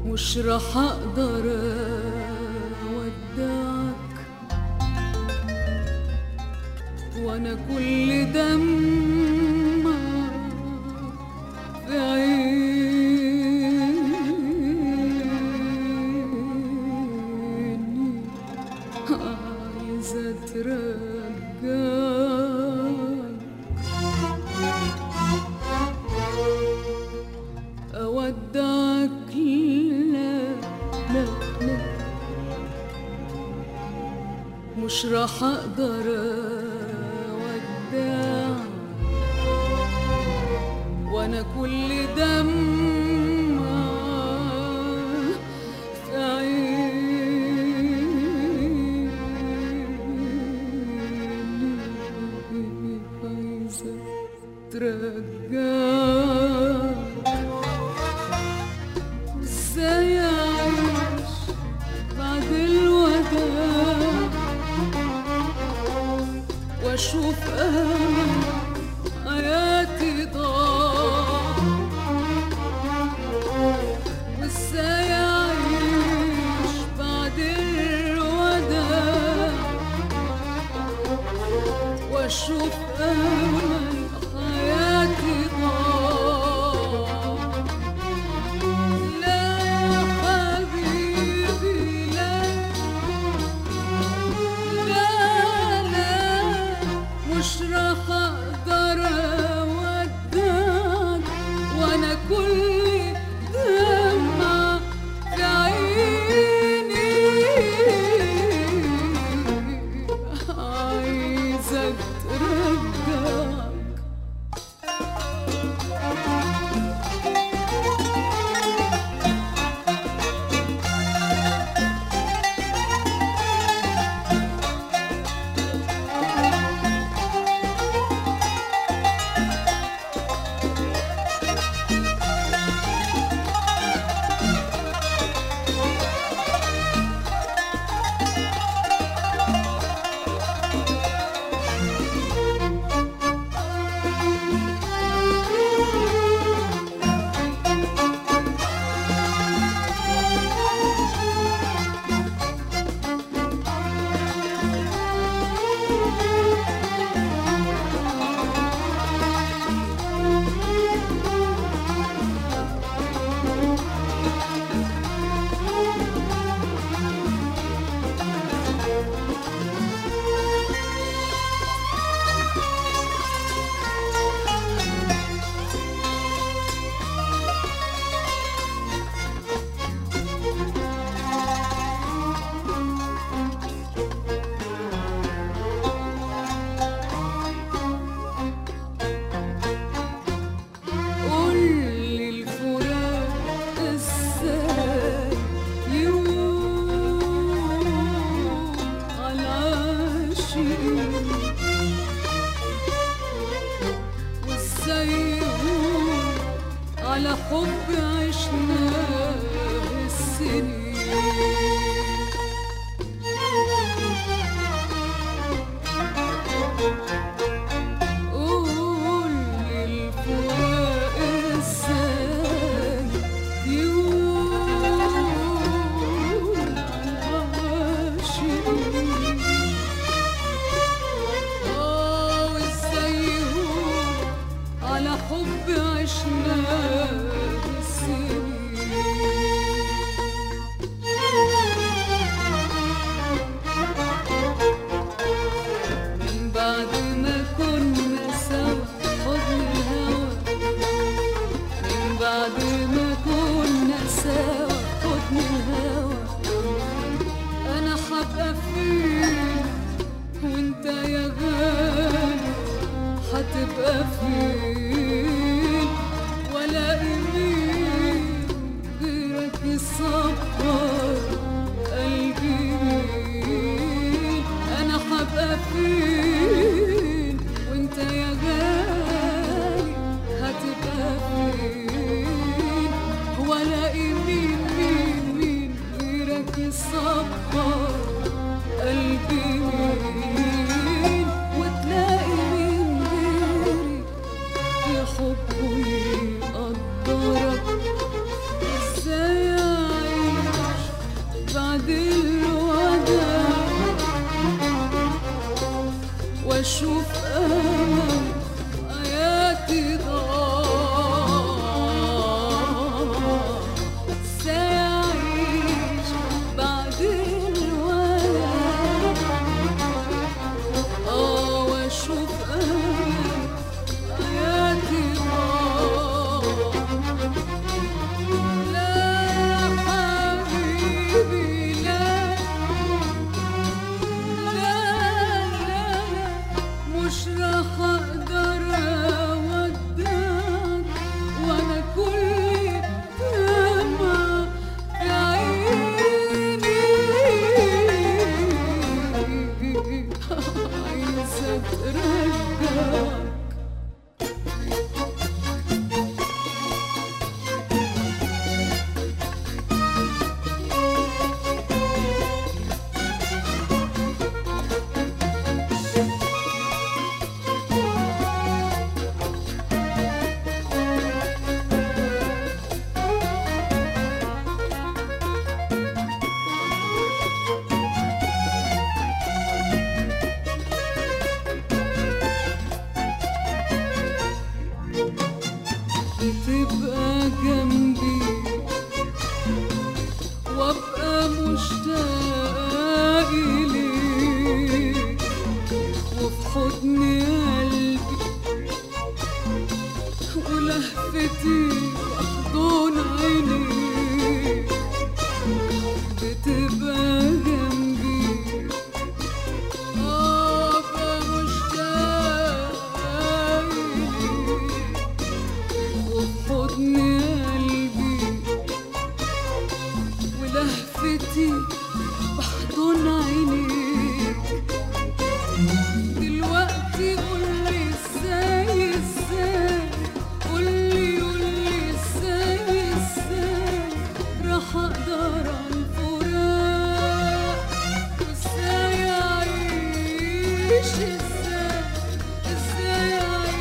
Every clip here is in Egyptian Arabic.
مش رح اقدر اودعك وانا كل دمع في عيني عايزة ترجعك أودعك لا لا لا مش راح أقدر أودعك وأنا كل دمع في عيني عايزة ترجعك ازاي اعيش بعد الوداع واشوف امل حياتي ضاع وازاي اعيش بعد الوداع واشوف امل حياتي ضاع لا حبيبي لا لا لا مش راح اقدر اودعك وانا كل دمعة في عيني عايزة ترجعك قولي الفراق ازاي يوم على العاشقين وازاي يهون على حب عشناه السنين قول الفراق ازاي يقول العاشقين اه وازاي يهون على حب عشناه السنين من بعد ما كنا سوا حضن الهوى من بعد ما كنا سوا حضن الهوى انا حبقى فين وانت يا غالي هتبقى فين ولا مين غيرك يصبر قلبي مين انا حبقى فين وانت يا غالي هتبقى فين ولا مين مين مين غيرك يصبر قلبي مين وتلاقي مين غيري يحبه يقدرك ازاي مشتاق إليك وفي حضن قلبي ولهفتي أحضن عينيك بتبقى جنبي أبقى مشتاق إليك وفي حضن قلبي ولهفتي بحضن عينيك دلوقتي قولي ازاي ازاي قولي قولي ازاي ازاي راح اقدر على الفراق وازاي اعيش ازاي ازاي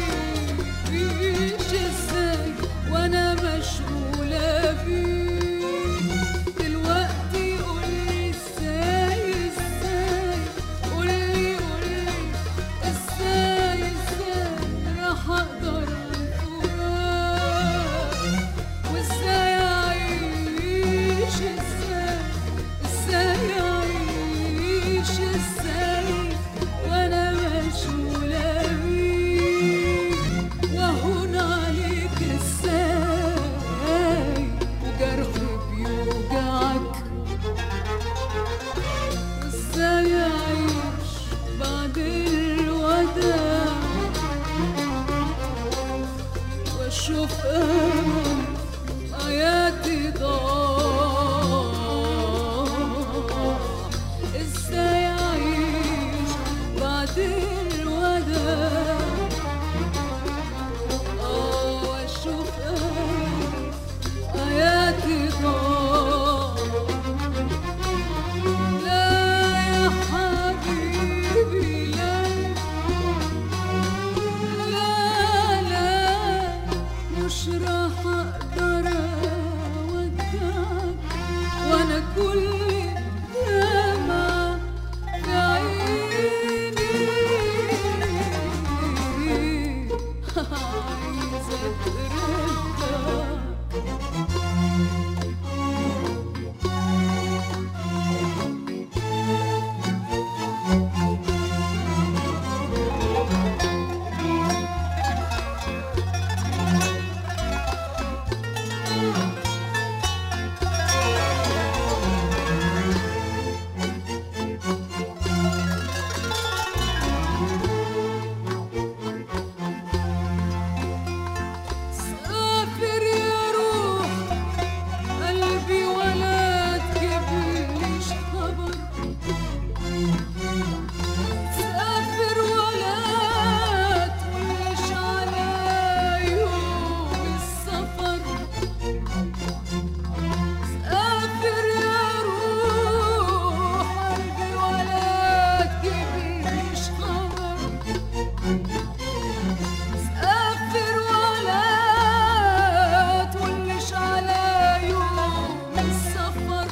اعيش ازاي وانا مشغولة بيك دلوقتي قولي ازاي ازاي قولي قولي ازاي ازاي راح اقدر على الفراق وازاي اعيش ازاي ازاي اعيش ازاي وانا مشغولة بيك وهون عليك ازاي وجرحي بيوجعك ازاي اعيش بعد الوداع واشوف امل حياتي ضاع ازاي اعيش بعد الوداع اه واشوف امل حياتي ضاع لا يا حبيبي لا لا لا مش راح اقدر اودعك وانا كل دمعة في عيني عايزة ترجعك سافر يا روح قلبي ولا تجيبليش خبر سافر ولا تقولش على يوم السفر سافر يا روح قلبي ولا تجيبليش خبر سافر ولا تقولش على يوم السفر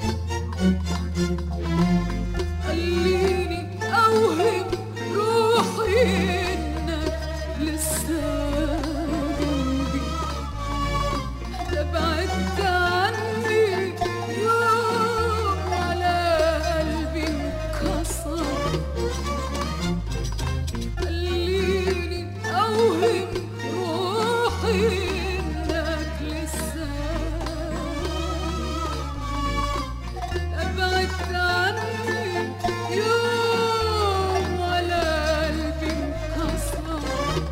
خليني اوهم روحي انك لسه جنبي لا بعدت عني يوم على قلبي انكسر خليني اوهم روحي انك لسه ابعدت عني يوم على قلبي انكسر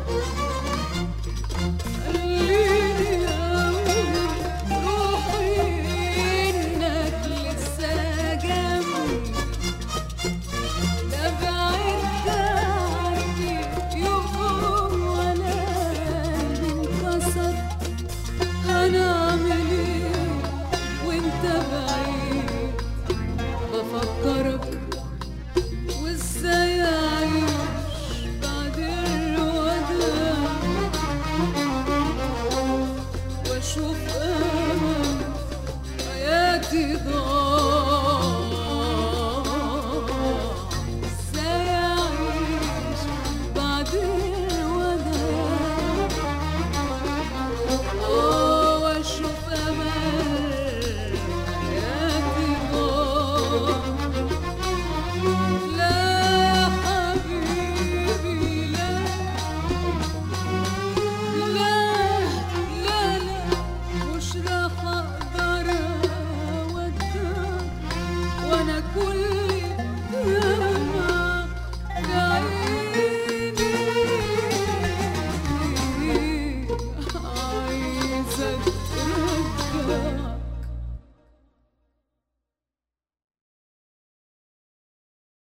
خليني اوهم روحي انك لسه جنبي لا بعدت عني يوم ولا قلبي انكسر هنعمل ايه وانت بعيد بفكرك